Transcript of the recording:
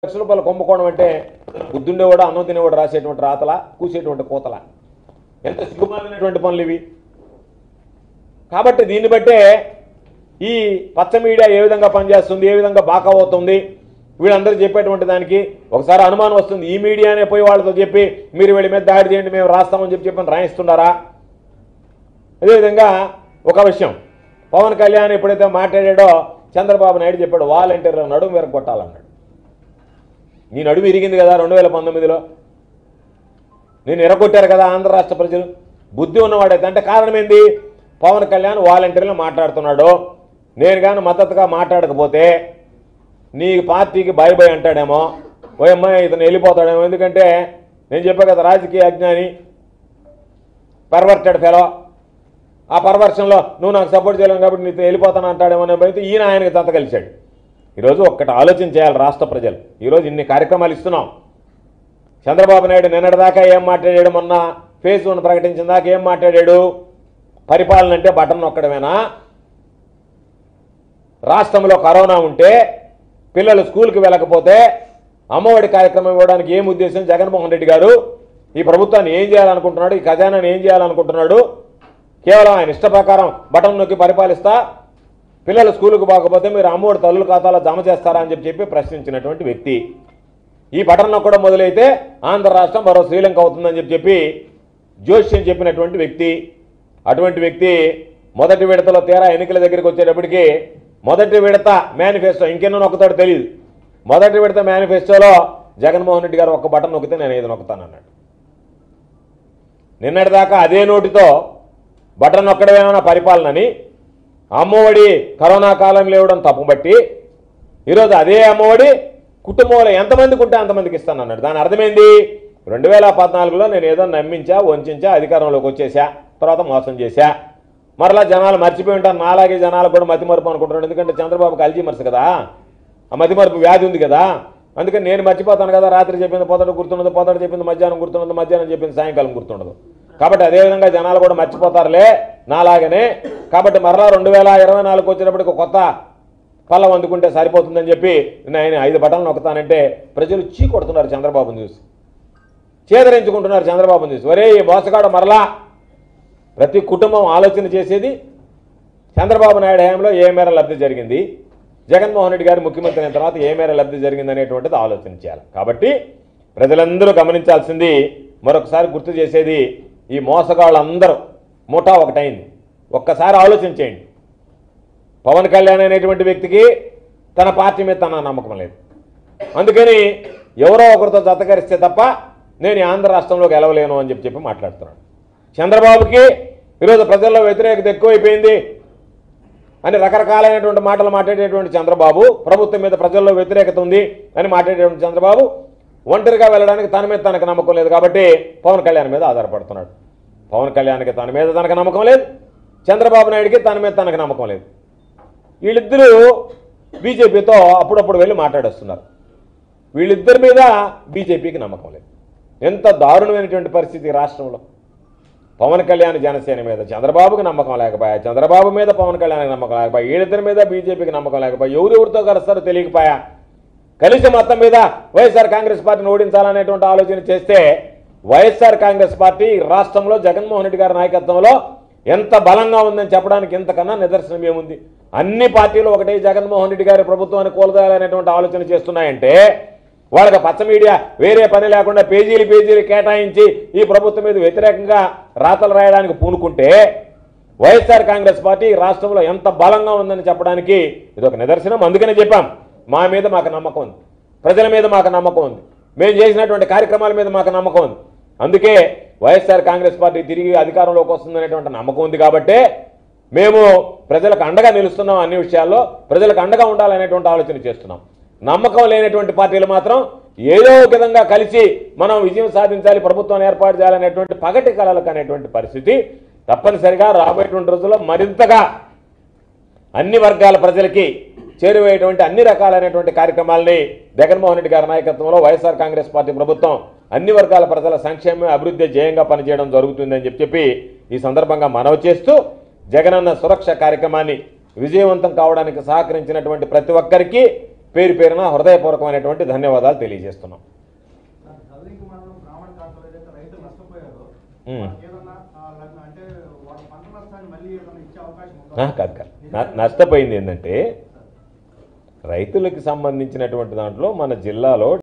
లక్షల రూపాయలు కుంభకోణం అంటే బుద్ధుండేవాడు అన్నం తినేవాడు రాసేటువంటి రాతల కూసేటువంటి కోతల ఎంత సిగ్గుమాలినటువంటి పనులు ఇవి కాబట్టి దీన్ని బట్టే ఈ పచ్చ మీడియా ఏ విధంగా పనిచేస్తుంది ఏ విధంగా బాకా అవుతుంది వీళ్ళందరూ చెప్పేటువంటి దానికి ఒకసారి అనుమానం వస్తుంది ఈ మీడియానే పోయి వాళ్ళతో చెప్పి మీరు వీళ్ళ మీద దాడి చేయండి మేము రాస్తామని చెప్పి చెప్పని రాయిస్తున్నారా అదేవిధంగా ఒక విషయం పవన్ కళ్యాణ్ ఎప్పుడైతే మాట్లాడాడో చంద్రబాబు నాయుడు చెప్పాడు వాలంటీర్ల నడుము విరగొట్టాలన్నాడు నీ నడుము ఇరిగింది కదా రెండు వేల పంతొమ్మిదిలో నేను ఎరగొట్టారు కదా ఆంధ్ర రాష్ట్ర ప్రజలు బుద్ధి ఉన్నవాడైతే అంటే కారణం ఏంది పవన్ కళ్యాణ్ వాలంటీర్లు మాట్లాడుతున్నాడు నేను కానీ మద్దతుగా మాట్లాడకపోతే నీ పార్టీకి బాయ్ బాయ్ అంటాడేమో ఓ అమ్మాయి ఇతను వెళ్ళిపోతాడేమో ఎందుకంటే నేను చెప్పా కదా రాజకీయ అజ్ఞాని పర్వర్టెడ్ ఫెలో ఆ పర్వర్షన్లో నువ్వు నాకు సపోర్ట్ చేయలేవు కాబట్టి నీతో వెళ్ళిపోతాను అంటాడేమో అనే భయంతో ఈయన ఆయనకి తంత కలిశాడు ఈరోజు ఒక్కటి ఆలోచన చేయాలి రాష్ట్ర ప్రజలు ఈరోజు ఇన్ని కార్యక్రమాలు ఇస్తున్నాం చంద్రబాబు నాయుడు నిన్నటిదాకా ఏం మాట్లాడాడు మొన్న ఫేస్ వన్ ప్రకటించిన దాకా ఏం మాట్లాడాడు పరిపాలన అంటే బటన్ నొక్కడమేనా రాష్ట్రంలో కరోనా ఉంటే పిల్లలు స్కూల్కి వెళ్ళకపోతే అమ్మఒడి కార్యక్రమం ఇవ్వడానికి ఏం ఉద్దేశం జగన్మోహన్ రెడ్డి గారు ఈ ప్రభుత్వాన్ని ఏం చేయాలనుకుంటున్నాడు ఈ ఖజానాన్ని ఏం చేయాలనుకుంటున్నాడు కేవలం ఆయన ఇష్ట ప్రకారం బటన్ నొక్కి పరిపాలిస్తా పిల్లలు స్కూల్కి పోకపోతే మీరు అమ్మఒడి తల్లుల ఖాతాలో జమ చేస్తారా అని చెప్పి చెప్పి ప్రశ్నించినటువంటి వ్యక్తి ఈ బటన్ నొక్కడం మొదలైతే ఆంధ్ర రాష్ట్రం మరో శ్రీలంక అవుతుందని చెప్పి చెప్పి జోష్యం చెప్పినటువంటి వ్యక్తి అటువంటి వ్యక్తి మొదటి విడతలో తీరా ఎన్నికల దగ్గరికి వచ్చేటప్పటికి మొదటి విడత మేనిఫెస్టో ఇంకెన్నో నొక్కుతాడో తెలియదు మొదటి విడత మేనిఫెస్టోలో జగన్మోహన్ రెడ్డి గారు ఒక్క బటన్ నొక్కితే నేను ఏది నొక్కుతానన్నాడు నిన్నటిదాకా అదే నోటితో బటన్ నొక్కడమేమైనా పరిపాలనని అమ్మఒడి కరోనా కాలంలో ఇవ్వడం తప్పుబట్టి ఈరోజు అదే అమ్మఒడి కుటుంబంలో ఎంతమందికి ఉంటే అంతమందికి ఇస్తాను అన్నాడు దాని అర్థమైంది రెండు వేల పద్నాలుగులో నేను ఏదో నమ్మించా వంచా అధికారంలోకి వచ్చేసా తర్వాత మోసం చేశా మరలా జనాలు మర్చిపోయి ఉంటారు నాలాగే జనాలు కూడా మతిమరుపు అనుకుంటున్నాడు ఎందుకంటే చంద్రబాబుకి అల్జీమర్స్ కదా ఆ మతిమరుపు వ్యాధి ఉంది కదా అందుకని నేను మర్చిపోతాను కదా రాత్రి చెప్పింది పొదట గుర్తుండదు పొదట చెప్పింది మధ్యాహ్నం గుర్తుండదు మధ్యాహ్నం చెప్పింది సాయంకాలం గుర్తుండదు కాబట్టి అదేవిధంగా జనాలు కూడా మర్చిపోతారులే నాలాగనే కాబట్టి మరలా రెండు వేల ఇరవై నాలుగు వచ్చేటప్పటికి ఒక కొత్త పళ్ళం అందుకుంటే సరిపోతుందని చెప్పి నేను ఆయన ఐదు బటన్లు నొక్కుతానంటే ప్రజలు చీ కొడుతున్నారు చంద్రబాబుని చూసి చేదరించుకుంటున్నారు చంద్రబాబుని చూసి ఒరే ఈ మోసగాడు మరలా ప్రతి కుటుంబం ఆలోచన చేసేది చంద్రబాబు నాయుడు హయాంలో ఏ మేర లబ్ధి జరిగింది జగన్మోహన్ రెడ్డి గారు ముఖ్యమంత్రి అయిన తర్వాత ఏ మేర లబ్ధి జరిగింది అనేటువంటిది ఆలోచన చేయాలి కాబట్టి ప్రజలందరూ గమనించాల్సింది మరొకసారి గుర్తు చేసేది ఈ మోసగాళ్ళందరూ ముఠా ఒకటైంది ఒక్కసారి ఆలోచన చేయండి పవన్ కళ్యాణ్ అనేటువంటి వ్యక్తికి తన పార్టీ మీద తన నమ్మకం లేదు అందుకని ఎవరో ఒకరితో జతకరిస్తే తప్ప నేను ఈ ఆంధ్ర రాష్ట్రంలో గెలవలేను అని చెప్పి చెప్పి మాట్లాడుతున్నాడు చంద్రబాబుకి ఈరోజు ప్రజల్లో వ్యతిరేకత ఎక్కువైపోయింది అని రకరకాలైనటువంటి మాటలు మాట్లాడేటువంటి చంద్రబాబు ప్రభుత్వం మీద ప్రజల్లో వ్యతిరేకత ఉంది అని మాట్లాడేటువంటి చంద్రబాబు ఒంటరిగా వెళ్ళడానికి తన మీద తనకు నమ్మకం లేదు కాబట్టి పవన్ కళ్యాణ్ మీద ఆధారపడుతున్నాడు పవన్ కళ్యాణ్కి తన మీద తనకు నమ్మకం లేదు చంద్రబాబు నాయుడికి తన మీద తనకు నమ్మకం లేదు వీళ్ళిద్దరూ బీజేపీతో అప్పుడప్పుడు వెళ్ళి మాట్లాడేస్తున్నారు వీళ్ళిద్దరి మీద బీజేపీకి నమ్మకం లేదు ఎంత దారుణమైనటువంటి పరిస్థితి ఈ రాష్ట్రంలో పవన్ కళ్యాణ్ జనసేన మీద చంద్రబాబుకి నమ్మకం లేకపోయా చంద్రబాబు మీద పవన్ కళ్యాణ్కి నమ్మకం లేకపోయా వీళ్ళిద్దరి మీద బీజేపీకి నమ్మకం లేకపోయా ఎవరెవరితో కలుస్తారో తెలియకపోయా కలిసి మొత్తం మీద వైఎస్ఆర్ కాంగ్రెస్ పార్టీని ఓడించాలనేటువంటి ఆలోచన చేస్తే వైఎస్ఆర్ కాంగ్రెస్ పార్టీ ఈ రాష్ట్రంలో జగన్మోహన్ రెడ్డి గారి నాయకత్వంలో ఎంత బలంగా ఉందని చెప్పడానికి ఇంతకన్నా నిదర్శనం ఏముంది అన్ని పార్టీలు ఒకటే జగన్మోహన్ రెడ్డి గారి ప్రభుత్వాన్ని కోల్దాలనేటువంటి ఆలోచన చేస్తున్నాయంటే వాళ్ళకి పచ్చ మీడియా వేరే పని లేకుండా పేజీలు పేజీలు కేటాయించి ఈ ప్రభుత్వం మీద వ్యతిరేకంగా రాతలు రాయడానికి పూనుకుంటే వైఎస్ఆర్ కాంగ్రెస్ పార్టీ ఈ రాష్ట్రంలో ఎంత బలంగా ఉందని చెప్పడానికి ఇది ఒక నిదర్శనం అందుకనే చెప్పాం మా మీద మాకు నమ్మకం ఉంది ప్రజల మీద మాకు నమ్మకం ఉంది మేము చేసినటువంటి కార్యక్రమాల మీద మాకు నమ్మకం ఉంది అందుకే వైఎస్ఆర్ కాంగ్రెస్ పార్టీ తిరిగి అధికారంలోకి వస్తుందనేటువంటి నమ్మకం ఉంది కాబట్టే మేము ప్రజలకు అండగా నిలుస్తున్నాం అన్ని విషయాల్లో ప్రజలకు అండగా ఉండాలనేటువంటి ఆలోచన చేస్తున్నాం నమ్మకం లేనటువంటి పార్టీలు మాత్రం ఏదో ఒక విధంగా కలిసి మనం విజయం సాధించాలి ప్రభుత్వాన్ని ఏర్పాటు చేయాలనేటువంటి పగటి కళలకు అనేటువంటి పరిస్థితి తప్పనిసరిగా రాబోయేటువంటి రోజుల్లో మరింతగా అన్ని వర్గాల ప్రజలకి చేరువయ్యేటువంటి అన్ని రకాలైనటువంటి కార్యక్రమాలని జగన్మోహన్ రెడ్డి గారి నాయకత్వంలో వైఎస్ఆర్ కాంగ్రెస్ పార్టీ ప్రభుత్వం అన్ని వర్గాల ప్రజల సంక్షేమం అభివృద్ధి ధ్యేయంగా పనిచేయడం జరుగుతుందని చెప్పి చెప్పి ఈ సందర్భంగా మనవి చేస్తూ జగనన్న సురక్ష కార్యక్రమాన్ని విజయవంతం కావడానికి సహకరించినటువంటి ప్రతి ఒక్కరికి పేరు పేరున హృదయపూర్వకమైనటువంటి ధన్యవాదాలు తెలియజేస్తున్నాం గల్లింగ్ మండలం బ్రాహ్మణ ఖాతాలో ఏదైతే రైతులు నష్టపోయారో మ్మ్. వాళ్ళకి ఏదన్నా ఆ, లగ్న అంటే వాళ్ళ పంట నష్టాన్ని మళ్ళీ ఏదైనా ఇచ్చే అవకాశం ఆ, ఉందా కాదు కాదు న- నష్టపోయింది ఏంటంటే రైతులకు సంబంధించినటువంటి దాంట్లో మన జిల్లాలో